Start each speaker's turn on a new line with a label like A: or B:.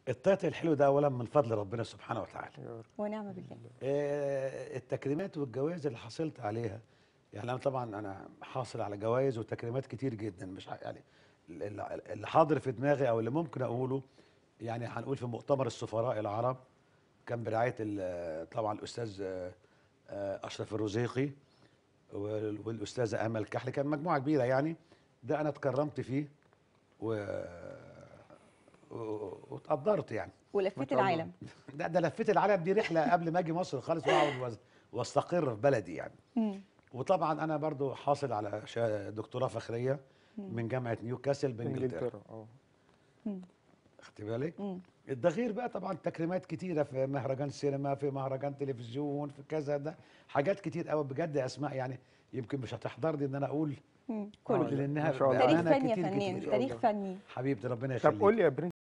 A: التايتل الحلو ده اولا من فضل ربنا سبحانه وتعالى
B: يا رب
C: ونعم بالله
A: آه، التكريمات والجوائز اللي حصلت عليها يعني انا طبعا انا حاصل على جوائز وتكريمات كتير جدا مش ع- يعني اللي اللي حاضر في دماغي او اللي ممكن اقوله يعني هنقول في مؤتمر السفراء العرب كان برعايه ال- طبعا الاستاذ آه، آه، اشرف الرزيقي وال- والاستاذه امل كحلي كان مجموعه كبيره يعني ده انا اتكرمت فيه و و- واتقدرت يعني
B: ما
C: ولفيت
B: شاء الله.
C: العالم
A: ده ده لفيت العالم دي رحله قبل ما اجي مصر خالص واقعد وأز- واستقر في بلدي يعني
C: مم.
A: وطبعا انا برضو حاصل على شا- دكتوراه فخريه من جامعه نيوكاسل بانجلترا
B: انجلترا اه
A: خدت بالك
C: مم.
A: ده غير بقى طبعا تكريمات كتيره في مهرجان سينما في مهرجان تلفزيون في كذا ده حاجات كتير قوي بجد اسماء يعني يمكن مش هتحضرني ان انا اقول
C: مم.
B: آه،
C: كله
A: لانها
B: ما شاء الله.
C: تاريخ
A: بأمانة
C: فني يا
A: كتير
C: فنان
A: كتير.
C: تاريخ فني
A: حبيبتي ربنا
B: طب
A: يخليك
B: قول لي يا برنس